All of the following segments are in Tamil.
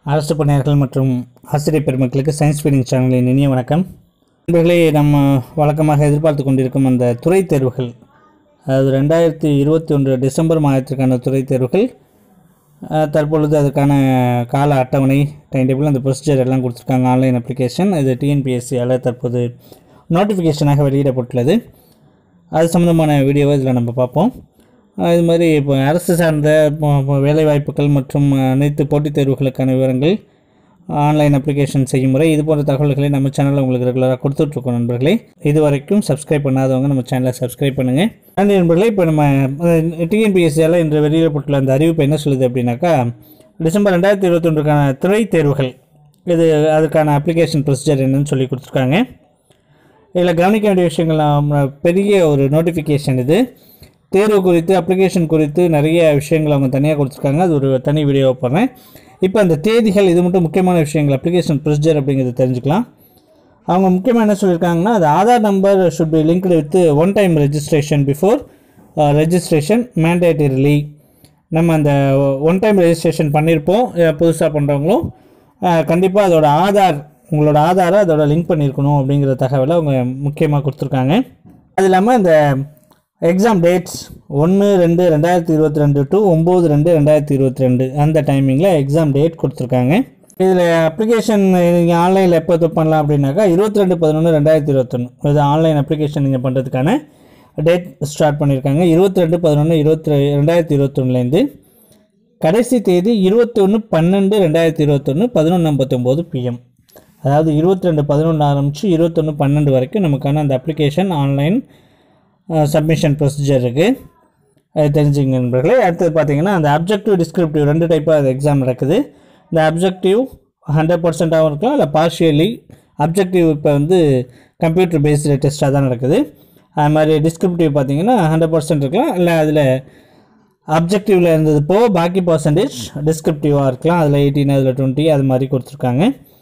அரசு பணியாளர்கள் மற்றும் ஆசிரியர் பெருமக்களுக்கு சயின்ஸ் ஃபீடிங் சேனலின் இனிய வணக்கம் நண்பர்களே நம்ம வழக்கமாக எதிர்பார்த்து கொண்டிருக்கும் அந்த துறை தேர்வுகள் அதாவது ரெண்டாயிரத்தி இருபத்தி ஒன்று டிசம்பர் மாதத்திற்கான துறை தேர்வுகள் அஹ், தற்பொழுது அதுக்கான கால அட்டவணை டைம் டேபிள் அந்த ப்ரொசீஜர் எல்லாம் கொடுத்துருக்காங்க ஆன்லைன் அப்ளிகேஷன் இது டிஎன்பிஎஸ்சியால் தற்போது நோட்டிஃபிகேஷனாக வெளியிடப்பட்டுள்ளது அது சம்மந்தமான வீடியோவை இதில் நம்ம பார்ப்போம் அஹ் இது மாதிரி இப்போ அரசு சார்ந்த இப்போ- இப்போ வேலைவாய்ப்புகள் மற்றும் அனைத்து போட்டித் தேர்வுகளுக்கான விவரங்கள் ஆன்லைன் அப்ளிகேஷன் செய்யும் முறை இது போன்ற தகவல்களை நம்ம சேனலில் உங்களுக்கு ரெகுலராக கொடுத்துட்ருக்கோம் நண்பர்களே இது வரைக்கும் சப்ஸ்கிரைப் பண்ணாதவங்க நம்ம சேனலை சப்ஸ்கிரைப் பண்ணுங்கள் நன்றி நண்பர்களே இப்போ நம்ம டிஎன்பிஎஸ்சியால் இன்று வெளியிடப்பட்டுள்ள அந்த அறிவிப்பு என்ன சொல்லுது அப்படின்னாக்கா டிசம்பர் ரெண்டாயிரத்தி இருபத்தொன்றுக்கான துறை தேர்வுகள் இது அதுக்கான அப்ளிகேஷன் ப்ரொசீஜர் என்னன்னு சொல்லி கொடுத்துருக்காங்க இதில் கவனிக்க வேண்டிய விஷயங்கள் நாம் பெரிய ஒரு நோட்டிஃபிகேஷன் இது தேர்வு குறித்து அப்ளிகேஷன் குறித்து நிறைய விஷயங்கள் அவங்க தனியாக கொடுத்துருக்காங்க அது ஒரு தனி வீடியோ போடுறேன் இப்போ அந்த தேதிகள் இது மட்டும் முக்கியமான விஷயங்கள் அப்ளிகேஷன் ப்ரொசீஜர் அப்படிங்கிறத தெரிஞ்சுக்கலாம் அவங்க முக்கியமாக என்ன சொல்லியிருக்காங்கன்னா அது Aadhaar number should be linked with one time registration before registration mandatorily நம்ம அந்த ஒன் டைம் ரெஜிஸ்ட்ரேஷன் பண்ணியிருப்போம் புதுசாக பண்ணுறவங்களும் கண்டிப்பாக அதோட ஆதார் உங்களோட ஆதாரை அதோட லிங்க் பண்ணியிருக்கணும் அப்படிங்கிற தகவலை அவங்க முக்கியமாக கொடுத்துருக்காங்க அது இல்லாமல் இந்த எக்ஸாம் டேட்ஸ் ஒன்று ரெண்டு ரெண்டாயிரத்தி இருபத்தி ரெண்டு டு ஒம்பது ரெண்டு ரெண்டாயிரத்தி இருபத்தி ரெண்டு அந்த டைமிங்கில் எக்ஸாம் டேட் கொடுத்துருக்காங்க இதில் அப்ளிகேஷன் நீங்கள் ஆன்லைனில் எப்போ இது பண்ணலாம் அப்படின்னாக்கா இருபத்தி ரெண்டு பதினொன்று ரெண்டாயிரத்தி இருபத்தொன்று இது ஆன்லைன் அப்ளிகேஷன் நீங்கள் பண்ணுறதுக்கான டேட் ஸ்டார்ட் பண்ணியிருக்காங்க இருபத்தி ரெண்டு பதினொன்று இருபத்தி ரெண்டாயிரத்தி இருபத்தொன்னுலேருந்து கடைசி தேதி இருபத்தி ஒன்று பன்னெண்டு ரெண்டாயிரத்தி இருபத்தொன்று பதினொன்று ஐம்பத்தொம்போது பிஎம் அதாவது இருபத்தி ரெண்டு பதினொன்று ஆரம்பித்து இருபத்தொன்று பன்னெண்டு வரைக்கும் நமக்கான அந்த அப்ளிகேஷன் ஆன்லைன் சப்மிஷன் ப்ரொசீஜர் இருக்குது அது தெரிஞ்சுங்க நண்பர்களே அடுத்தது பார்த்தீங்கன்னா அந்த அப்ஜெக்டிவ் டிஸ்கிரிப்டிவ் ரெண்டு டைப்பாக அது எக்ஸாம் நடக்குது இந்த அப்ஜெக்டிவ் ஹண்ட்ரட் பர்சன்டாகவும் இருக்கலாம் இல்லை பார்ஷியலி அப்ஜெக்டிவ் இப்போ வந்து கம்ப்யூட்டர் பேஸ்டு டெஸ்ட்டாக தான் நடக்குது அது மாதிரி டிஸ்கிரிப்டிவ் பார்த்தீங்கன்னா ஹண்ட்ரட் பர்சன்ட் இருக்கலாம் இல்லை அதில் அப்ஜெக்டிவில் இருந்தது போக பாக்கி பர்சன்டேஜ் டிஸ்கிரிப்டிவாக இருக்கலாம் அதில் எயிட்டீன் அதில் டுவெண்ட்டி அது மாதிரி கொடுத்துருக்காங்க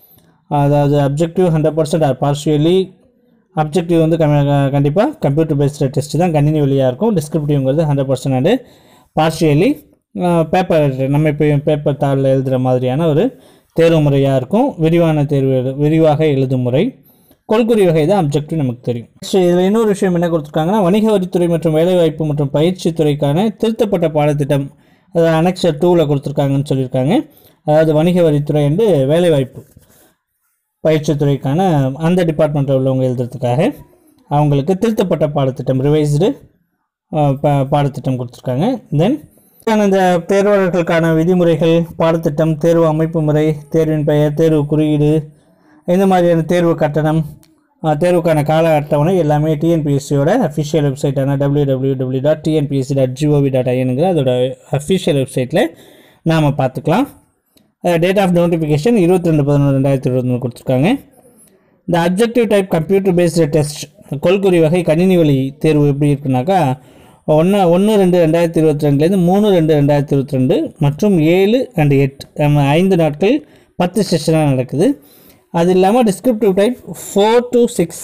அதாவது objective hundred percent or partially objective வந்து கண்டிப்பாக கம்ப்யூட்டர் பேஸ்டு டெஸ்ட் தான் கணினி வழியாக இருக்கும் டிஸ்கிரிப்டிவ்ங்கிறது hundred percent and partially paper நம்ம இப்போ பேப்பர் தாளில் எழுதுகிற மாதிரியான ஒரு தேர்வு முறையாக இருக்கும் விரிவான தேர்வு எழு விரிவாக எழுதும் முறை கொள்குறி வகை தான் அப்ஜெக்டிவ் நமக்கு தெரியும் ஸோ இதில் இன்னொரு விஷயம் என்ன கொடுத்துருக்காங்கன்னா வணிக வரித்துறை மற்றும் வேலைவாய்ப்பு மற்றும் பயிற்சி துறைக்கான திருத்தப்பட்ட பாடத்திட்டம் அதாவது அனெக்சர் டூவில் கொடுத்துருக்காங்கன்னு சொல்லியிருக்காங்க அதாவது வணிக வரித்துறை என்று வேலைவாய்ப்பு பயிற்சித்துறைக்கான அந்த டிபார்ட்மெண்ட்டில் உள்ளவங்க எழுதுறதுக்காக அவங்களுக்கு திருத்தப்பட்ட பாடத்திட்டம் ரிவைஸ்டு பாடத்திட்டம் கொடுத்துருக்காங்க தென் இந்த தேர்வாளர்களுக்கான விதிமுறைகள் பாடத்திட்டம் தேர்வு அமைப்பு முறை தேர்வின் பெயர் தேர்வு குறியீடு இந்த மாதிரியான தேர்வு கட்டணம் அஹ், தேர்வுக்கான கால அட்டவணை எல்லாமே டிஎன்பிஎஸ்சியோட அஃபிஷியல் வெப்சைட்டான W W W dot TNPSC dot GOV dot ஐஎனுங்கிற அதோட அஃபிஷியல் வெப்சைட்டில் நாம் பார்த்துக்கலாம் டேட் ஆஃப் நோட்டிஃபிகேஷன் இருபத்தி ரெண்டு பதினொன்று ரெண்டாயிரத்தி இருபத்தி கொடுத்துருக்காங்க இந்த objective type computer based test கொள்குறி வகை கணினி வழி தேர்வு எப்படி இருக்குனாக்கா ஒன்று ஒன்று ரெண்டு ரெண்டாயிரத்தி இருபத்தி ரெண்டுலேருந்து மூணு ரெண்டு ரெண்டாயிரத்தி இருபத்தி ரெண்டு மற்றும் ஏழு அண்ட் எட்டு நம்ம ஐந்து நாட்கள் பத்து செஷனாக நடக்குது அது இல்லாமல் descriptive type four to six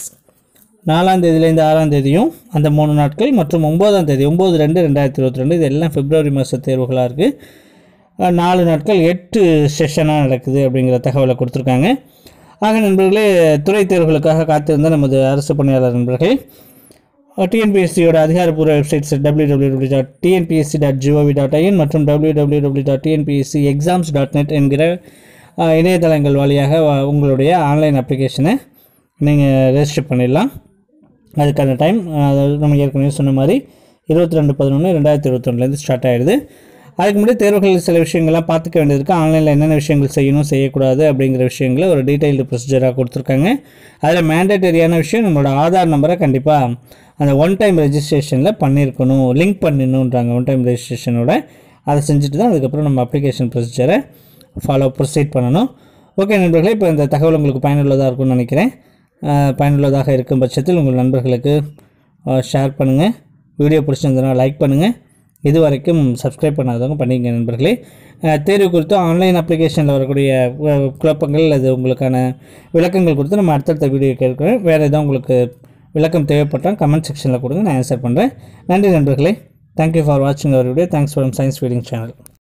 நாலாம் தேதியிலேருந்து ஆறாம் தேதியும் அந்த மூணு நாட்கள் மற்றும் ஒம்போதாம் தேதி ஒம்பது ரெண்டு ரெண்டாயிரத்தி இருபத்தி ரெண்டு இது எல்லாம் பிப்ரவரி மாத தேர்வுகளாக இருக்குது அஹ் நாலு நாட்கள் எட்டு செஷனாக நடக்குது அப்படிங்கிற தகவலை கொடுத்துருக்காங்க ஆக நண்பர்களே துறை தேர்வுகளுக்காக காத்திருந்த நமது அரசு பணியாளர் நண்பர்கள் டிஎன்பிஎஸ்சியோட அதிகாரப்பூர்வ websites W W W dot TNPSC dot GOV dot IN மற்றும் W W W dot TNPSC exams dot net என்கிற அஹ், இணையதளங்கள் வழியாக வ- உங்களுடைய ஆன்லைன் அப்ளிகேஷனை நீங்கள் ரெஜிஸ்டர் பண்ணிடலாம் அதுக்கான டைம் அதாவது நம்ம ஏற்கனவே சொன்ன மாதிரி இருபத்தி ரெண்டு பதினொன்று ரெண்டாயிரத்தி இருபத்தொன்னுலேருந்து ஸ்டார்ட் ஆகிடுது அதுக்கு முன்னாடி தேர்வுகள் சில விஷயங்கள்லாம் பார்த்துக்க வேண்டியது இருக்குது ஆன்லைனில் என்னென்ன விஷயங்கள் செய்யணும் செய்யக்கூடாது அப்படிங்கிற விஷயங்களை ஒரு டீட்டெயில்டு ப்ரொசீஜராக கொடுத்துருக்காங்க அதில் மேண்டேட்டரியான விஷயம் நம்மளோட ஆதார் நம்பரை கண்டிப்பாக அந்த ஒன் டைம் ரெஜிஸ்ட்ரேஷனில் பண்ணியிருக்கணும் லிங்க் பண்ணிடணுன்றாங்க ஒன் டைம் ரெஜிஸ்ட்ரேஷனோட அதை செஞ்சுட்டு தான் அதுக்கப்புறம் நம்ம அப்ளிகேஷன் ப்ரொசீஜரை ஃபாலோ ப்ரொசீட் பண்ணணும் ஓகே நண்பர்களே இப்போ இந்த தகவல் உங்களுக்கு பயனுள்ளதாக இருக்கும்னு நினைக்கிறேன் அஹ் பயனுள்ளதாக இருக்கும் பட்சத்தில் உங்கள் நண்பர்களுக்கு ஷேர் பண்ணுங்கள் வீடியோ பிடிச்சிருந்ததுனா லைக் பண்ணுங்கள் இது வரைக்கும் சப்ஸ்கிரைப் பண்ணாதவங்க பண்ணிங்க நண்பர்களே அஹ் தேர்வு குறித்து ஆன்லைன் அப்ளிகேஷனில் வரக்கூடிய அஹ், குழப்பங்கள் அது உங்களுக்கான விளக்கங்கள் கொடுத்து நம்ம அடுத்தடுத்த வீடியோ கேட்குறேன் வேறு எதாவது உங்களுக்கு விளக்கம் தேவைப்பட்டால் கமெண்ட் செக்ஷனில் கொடுங்க நான் ஆன்சர் பண்ணுறேன் நன்றி நண்பர்களே தேங்க்யூ ஃபார் வாட்சிங் our video thanks for science feeding channel